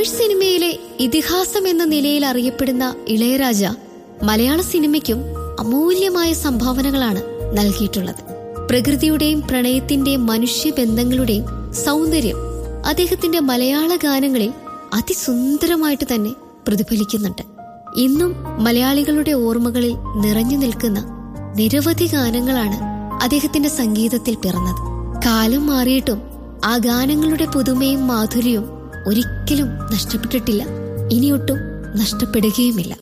തമിഴ് സിനിമയിലെ ഇതിഹാസം എന്ന നിലയിൽ അറിയപ്പെടുന്ന ഇളയരാജ മലയാള സിനിമയ്ക്കും അമൂല്യമായ സംഭാവനകളാണ് നൽകിയിട്ടുള്ളത് പ്രകൃതിയുടെയും പ്രണയത്തിന്റെയും മനുഷ്യബന്ധങ്ങളുടെയും സൗന്ദര്യം അദ്ദേഹത്തിന്റെ മലയാള ഗാനങ്ങളിൽ അതിസുന്ദരമായിട്ട് തന്നെ പ്രതിഫലിക്കുന്നുണ്ട് ഇന്നും മലയാളികളുടെ ഓർമ്മകളിൽ നിറഞ്ഞു നിൽക്കുന്ന നിരവധി ഗാനങ്ങളാണ് അദ്ദേഹത്തിന്റെ സംഗീതത്തിൽ പിറന്നത് കാലം മാറിയിട്ടും ആ ഗാനങ്ങളുടെ പുതുമയും മാധുര്യവും ഒരിക്കലും നഷ്ടപ്പെട്ടിട്ടില്ല ഇനിയൊട്ടും നഷ്ടപ്പെടുകയുമില്ല